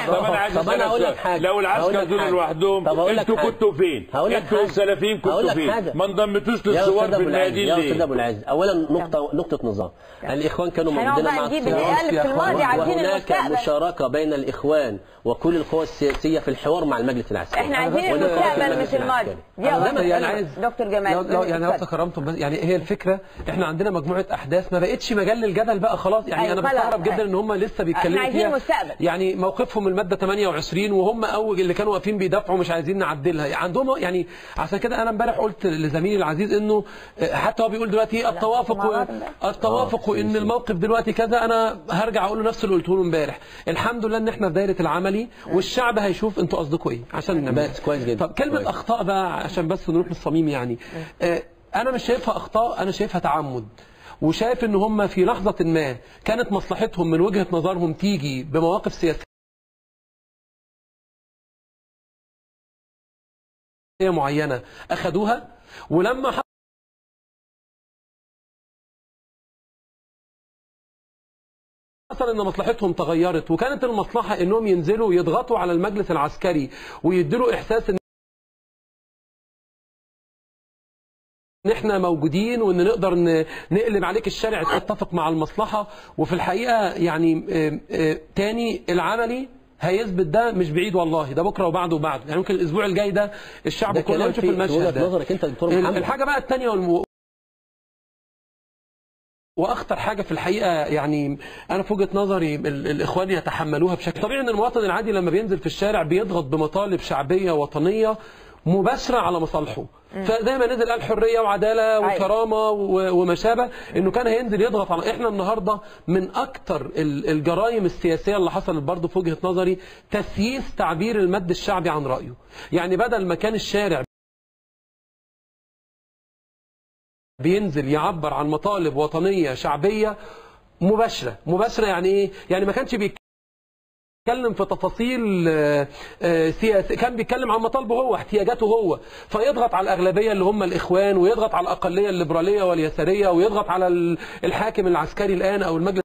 طب انا عايز طب أنا اسالك أقول لك سؤال. حاجة. لو هقول العسكر لك دول حاجة. لوحدهم طب أقول لك انتوا حاجة. كنتوا فين؟ هقول لك انتوا حاجة. السلفيين هقول كنتوا لك حاجة. فين؟ ما انضمتوش يا للثوار استاذ في ابو العز الميادين يا استاذ ليه؟ ابو العز اولا نقطه نقطه نظام الاخوان كانوا هنقعد موجودين بقى مع نجيب الثوار. اللي قال في الماضي عايزين وهناك المستقبل مشاركه بين الاخوان وكل القوى السياسيه في الحوار مع المجلس العسكري احنا عايزين ولقاء المستقبل المجلس مش الماضي العسكري. دي أنا أول يعني كلمة. عايز دكتور جمال لو, لو يعني لو اتفضل. تكرمتم بس يعني هي الفكره احنا عندنا مجموعه احداث ما بقتش مجال للجدل بقى خلاص يعني أيوة انا خلاص. بستغرب جدا ان هم لسه بيتكلموا عايزين فيها مستقبل. يعني موقفهم من الماده 28 وهم اول اللي كانوا واقفين بيدافعوا مش عايزين نعدلها يعني عندهم يعني عشان كده انا امبارح قلت لزميلي العزيز انه آه، حتى هو بيقول دلوقتي التوافق مع و- بعض امبارح. التوافق وان الموقف دلوقتي كذا انا هرجع اقول له نفس اللي قلته له امبارح الحمد لله ان احنا في دايره العملي والشعب هيشوف انتوا قصدكم ايه عشان نعمل بس كويس جدا. طب كلمه كويس. اخطاء بقى عشان بس نروح للصميم يعني آه، انا مش شايفها اخطاء انا شايفها تعمد وشايف ان هم في لحظه ما كانت مصلحتهم من وجهه نظرهم تيجي بمواقف سياسيه معينه اخذوها ولما حصل ان مصلحتهم تغيرت وكانت المصلحه انهم ينزلوا يضغطوا على المجلس العسكري ويديله احساس ان ان احنا موجودين وان نقدر ن- نقلب عليك الشارع تتفق مع المصلحه وفي الحقيقه يعني آه، آه، تاني العملي هيثبت ده مش بعيد والله ده بكره وبعده وبعده يعني ممكن الاسبوع الجاي ده الشعب ده كله كلام يشوف في المشهد وجهه ده نظرك انت يا دكتور ال- محمد الحاجه بقى الثانيه والم... واخطر حاجه في الحقيقه يعني انا في وجهه نظري ال- الاخوان يتحملوها بشكل طبيعي ان المواطن العادي لما بينزل في الشارع بيضغط بمطالب شعبيه وطنيه مباشره على مصالحه فزي ما نزل قال حريه وعداله وكرامه و- وما شابه انه كان هينزل يضغط على احنا النهارده من اكتر ال- الجرائم السياسيه اللي حصلت برضه في وجهه نظري تسييس تعبير المد الشعبي عن رايه يعني بدل ما كان الشارع بينزل يعبر عن مطالب وطنية شعبية مباشرة مباشرة يعني ايه يعني ما كانش بيتكلم في تفاصيل آه، آه، سياسية كان بيتكلم عن مطالبه هو احتياجاته هو فيضغط على الأغلبية اللي هم الإخوان ويضغط على الأقلية الليبرالية واليسارية ويضغط على ال- الحاكم العسكري الآن أو المجلس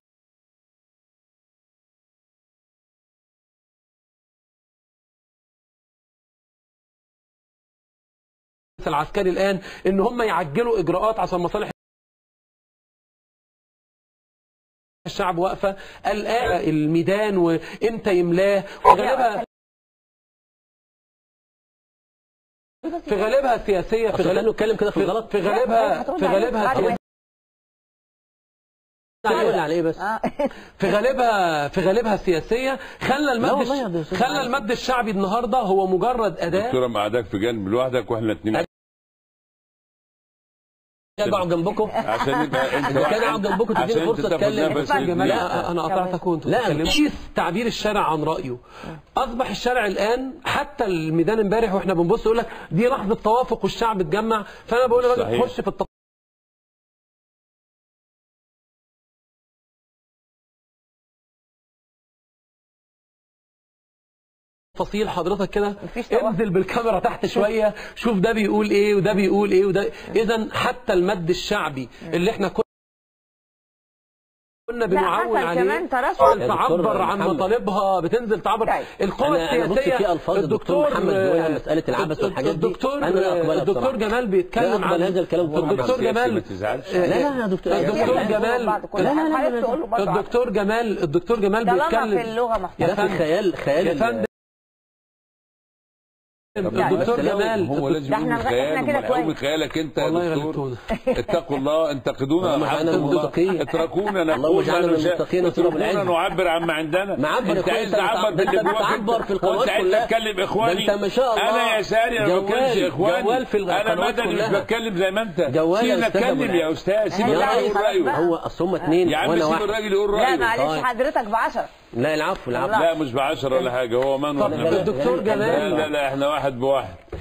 العسكري الآن إن هم يعجلوا إجراءات عشان مصالح الشعب واقفه الآن الميدان وامتى يملاه وغالبها في غالبها السياسيه في أصل كانوا غالبها اتكلم كده في الغلط في غالبها في غالبها بعد ما يقول على ايه بس آه. في غالبها في غالبها السياسيه خلى المد والله يا أستاذ خلى عارف. المد الشعبي النهارده هو مجرد اداه دكتوره مقعدك في جنب لوحدك واحنا اتنين اقعد جنبكم عشان انت انت إذا كان اقعد جنبكم تديني عشان فرصة انت تاخد أتكلم. نفس اتفضل. رجليك. لا لا. انا قطعتك وانت لا. بتتكلم كيف تعبير الشارع عن رايه اصبح الشارع الان حتى الميدان امبارح واحنا بنبص يقول لك دي لحظه توافق والشعب اتجمع فانا بقول لك صحيح. خش في التفاصيل تفاصيل حضرتك كده مفيش توافق. انزل بالكاميرا تحت شويه شوف ده بيقول ايه وده بيقول ايه وده اذا حتى المد الشعبي اللي احنا كنا كنا لا بنعول حصل عليه كمان ترشح يا تعبر دكتور عن محمد. مطالبها بتنزل تعبر طيب. القوى أنا- أنا بص السياسيه في ألفاظ الدكتور محمد بيقولها مسألة العبث والحاجات دي. الدكتور أنا لا أقبلها الدكتور بصراحة. جمال لا بيتكلم أقبل عن هذا الكلام طبعاً. الدكتور ما جمال تزعلش. لا لا يا دكتور الدكتور يلا، جمال بعد كل لا، لا، حاجة. لا، حضرتك لا. تقول له برضه الدكتور جمال الدكتور جمال طالما في بيتكلم اللغه محترمه يا اخي خيال خيال يا ال- فندم الدكتور بس لو جمال هو لازم ده احنا يقول لغاية- خيال احنا كده ومن قوي كويس. خيالك انت يا والله دكتور غلبتونا. اتقوا الله انتقدونا اللهم اجعلنا رحمكم من الله. المتقين. اتركونا اللهم نقول اجعلنا ما من نشاء المتقين وسورة اتركونا بالعز. نعبر عما عندنا معبر انت يا أخويا، عايز أنت تعبر بتع- باللي أنت جواك بتعبر انت. في القنوات وانت عايز كلها. تتكلم ده اخواني أنت ما شاء الله. انا يساري انا ما جوال- بقولش اخواني جوال في انا القنوات مدني مش كلها. بتكلم زي ما انت جوال يا سيبنا أستاذ أبو اتكلم يا العز. استاذ سيب يا الراجل ريس، يقول رايه بقى. هو اصل هم اثنين يا عم وانا سيب واحد الراجل يقول لا رايه معلش طيب. حضرتك بعشرة لا العفو العفو لا. لا مش بعشرة ولا حاجة هو من طب واحنا بس. الدكتور لا لا جمال لا احنا واحد بواحد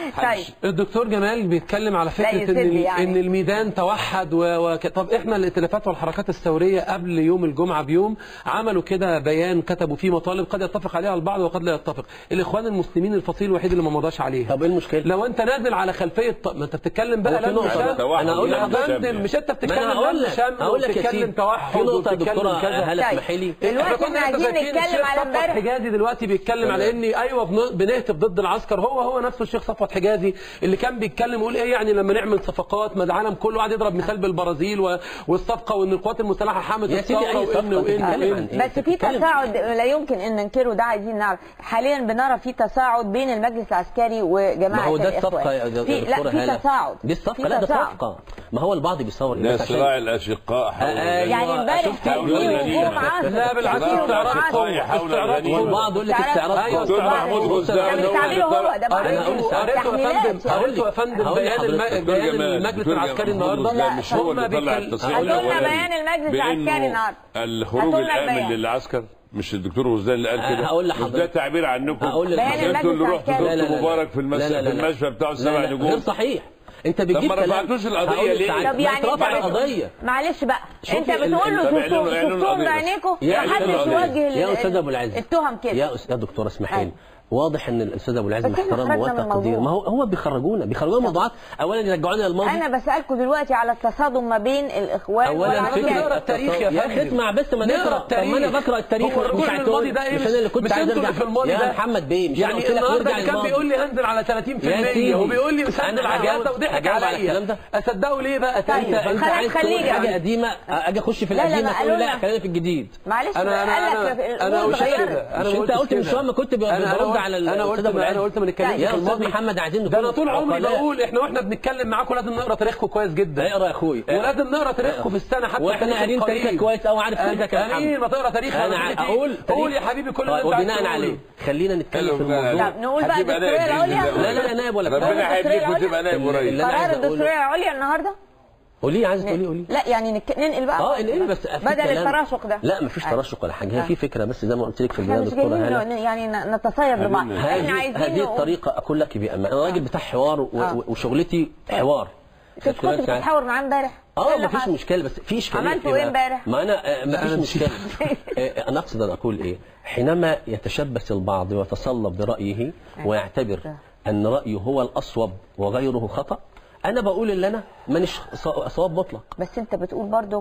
طيب الدكتور جمال بيتكلم على فكره ان يسد ال- يعني. ان الميدان توحد و... وك... طب احنا الائتلافات والحركات الثوريه قبل يوم الجمعه بيوم عملوا كده بيان كتبوا فيه مطالب قد يتفق عليها البعض وقد لا يتفق الاخوان المسلمين الفصيل الوحيد اللي ما مضاش عليها طب ايه المشكله؟ لو انت نازل على خلفيه ط- ما انت بتتكلم بقى هو في لم نقطة. شام التوحد أنا أقول يا لك والانقسام فندم يعني. مش انت ما بتتكلم انا اقول لم لك شام اقول لك يا وبتتكلم سيدي توحد في نقطه يا وبتتكلم دكتوره كذا. هلا طيب. اسمحي لي دلوقتي إحنا احنا كنا عايزين شايفين نتكلم الشيخ على صفوت امبارح حجازي دلوقتي بيتكلم على ان ايوه بن- بنهتف ضد العسكر هو هو نفسه الشيخ صفوت حجازي اللي كان بيتكلم يقول ايه يعني لما نعمل صفقات ما العالم كله قاعد يضرب مثال بالبرازيل و- والصفقه وان القوات المسلحه حمت يا سيدي الثوره أي وان صفقة وان بتتكلم عن وان إيه؟ بس في بتتكلم- تصاعد لا يمكن ان ننكره ده عايزين نعرف حاليا بنرى في تصاعد بين المجلس العسكري وجماعه ما هو ده الإخوان. الصفقه يا في دكتوره لا في هلا. تصاعد دي الصفقه في لا ده تصاعد. صفقه ما هو البعض بيصور ده الناس عشان- صراع الاشقاء حول آه، الغنيمة. يعني امبارح شفت كان في حول هجوم الغنيمة. عسكري لا بالعكس صراع استعراض الأشقاء قوة حول استعراض الغنيمة. قوة والبعض يقول لك استعراض- استعراض أيوة، قوة. دكتور استعراض محمود قوة. غزال ده مش هو تعبير اللي هو طلع- ده أنا برضه هقول لك- قريته يا تحليلات. فندم قريته يا فندم هقول بيان الم- لحضرتك. دكتور بيان جمال، المجلس دكتور العسكري محمود النهارده غزال مش هو هم اللي طلع بيتكلم- التصريح هاتوا لنا الأولاني بيان المجلس بإنه العسكري النهارده. الخروج هاتوا لنا الآمن البيان. للعسكر مش الدكتور غزال اللي قال أه، كده هقول مش لحضرتك. ده تعبير عنكم هقول بيان لحضرتك. انتوا اللي المجلس رحتوا العسكري. دكتور مبارك في المس- لا، لا، في لا. المشفى بتاع لا، السبع لا، نجوم غير صحيح انت بتجيب ما كلام رفعتوش القضية هقول لك ليه؟ تعالى. طب يعني ما انت ترفع بت- القضيه معلش بقى شوفي انت ال- بتقول له طب شفتوا اعلنوا- اعلنوا شفتوهم القضية. بعينيكم يا محدش أستاذ أبو العز. يوجه يا ال- أستاذ أبو العز. التهم كده يا أس- يا دكتور اسمحي لي أيوة. واضح ان الاستاذ ابو العز بس احنا محترم خرجنا من وتقدير الموضوع. ما هو هو بيخرجونا بيخرجونا موضوعات اولا يرجعونا للماضي انا بسالكم دلوقتي على التصادم ما بين الاخوان اولا والعسكري. نقرا فكره التاريخ يا يا فندم. اخي اسمع بس ما نقرا نقرا طب ما انا التاريخ. بقرا التاريخ هو الرجوع مش للماضي ده ايه مش انا اللي كنت مش عايز انتوا ارجع اللي في الماضي يا ده محمد بيه مش يعني أنا قلت لك النهارده نرجع اللي كان للماضي. بيقول لي هنزل على 30% يا سيدي. وبيقول لي مسدد أنا العجاده هجاوب- وضحك هجاوب على الكلام عليا ده. اصدقه ليه بقى طيب. انت انت خلاص عايز خليك تقول حاجه يعني. قديمه اجي اخش في لا، لا، القديمه ما تقول قالوا لا لنا. خلينا في الجديد معلش انا انا قال انا لك انا الأمور قلت اتغيرت. كده انا مش ما انت قلتش قلت من كده. شويه ما كنت ب- أنا- برد أنا على قلت- انا قلت الأستاذ أبو انا العز. قلت ما نتكلمش طيب. يا في استاذ الماضي محمد عايزين ده انا نكون طول عمري عقلاء. بقول احنا واحنا بنتكلم معاكم لازم نقرا تاريخكم كويس جدا اقرا يا اخوي ولازم نقرا تاريخكم في السنه حتى واحنا التاريخ قارين القريب. تاريخك كويس قوي عارف تاريخك يا قليل محمد ما تقرا تاريخ انا لما تيجي اقول قول يا حبيبي كل اللي انت عايز وبناء تقوله. عليه خلينا نتكلم في حلو بقى. الموضوع طب نقول بقى هتبقى الدستورية نائب بإذن العليا الله. لا لا لا نائب ولا ربنا بتاع. هيديك الدستورية وتبقى نائب اللي- قريب اللي أنا قرار عايز أقوله. الدستورية العليا النهارده قولي عايز تقولي قولي لا يعني نك... ننقل بقى اه انقلي بس في بدل كلام. التراشق ده لا مفيش أيوة. تراشق ولا حاجه هي آه. في فكره بس زي ما قلت لك في احنا البدايه مش دكتوره جايين هاله ن- يعني ن- نتصيد ببعض احنا هذه عايزين هذه نقول- الطريقه اقول لك بأمان انا راجل بتاع حوار و- آه. و- وشغلتي حوار كنت كنت بتتحاور معاه امبارح إيه اه اللي مفيش حصل؟ مشكله بس في اشكاليه عملتوا بقى؟ إيه امبارح؟ ما انا آه، لا، أنا مفيش مش- مشكله آه، انا اقصد ان اقول ايه حينما يتشبث البعض ويتصلب برايه ويعتبر ان رايه هو الاصوب وغيره خطا انا بقول ان انا مانيش ص- صواب مطلق بس انت بتقول برضو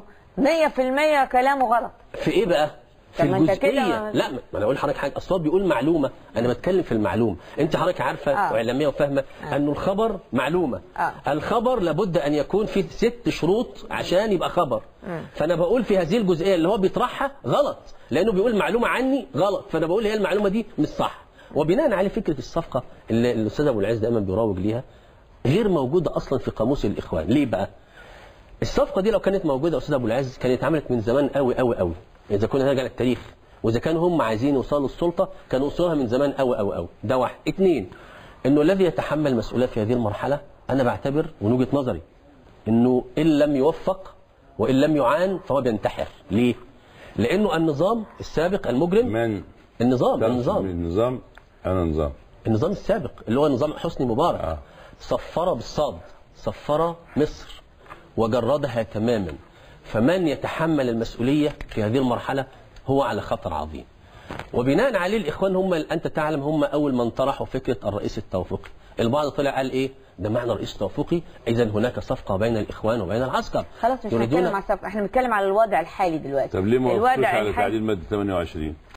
100% كلامه غلط في ايه بقى في طب ما انت كده الجزئيه ما- لا ما انا اقول لحضرتك حاجه اصل هو بيقول معلومه انا بتكلم في المعلوم انت حضرتك عارفه آه. واعلاميه وفاهمه انه الخبر معلومه آه. الخبر لابد ان يكون فيه ست شروط عشان يبقى خبر فانا بقول في هذه الجزئيه اللي هو بيطرحها غلط لانه بيقول معلومه عني غلط فانا بقول هي المعلومه دي مش صح وبناء على فكره الصفقه اللي الاستاذ ابو العز دايما بيروج ليها غير موجوده اصلا في قاموس الاخوان ليه بقى الصفقه دي لو كانت موجوده يا استاذ ابو العز كانت اتعملت من زمان قوي قوي قوي اذا كنا نرجع للتاريخ واذا كانوا هم عايزين يوصلوا السلطه كانوا وصلوها من زمان قوي قوي قوي ده واحد اثنين انه الذي يتحمل مسؤوليه في هذه المرحله انا بعتبر من وجهه نظري انه ان لم يوفق وان لم يعان فهو بينتحر ليه لانه النظام السابق المجرم من النظام تقصد النظام النظام انا نظام النظام السابق اللي هو نظام حسني مبارك آه. صفر بالصاد صفر مصر وجردها تماما فمن يتحمل المسؤولية في هذه المرحلة هو على خطر عظيم وبناء عليه الإخوان هم أنت تعلم هم أول من طرحوا فكرة الرئيس التوافقي البعض طلع قال إيه ده معنى رئيس توافقي إذا هناك صفقة بين الإخوان وبين العسكر خلاص مش هنتكلم على الصف احنا بنتكلم على الوضع الحالي دلوقتي طب ليه ما وقفتوش الوضع على الحالي تعديل ماده 28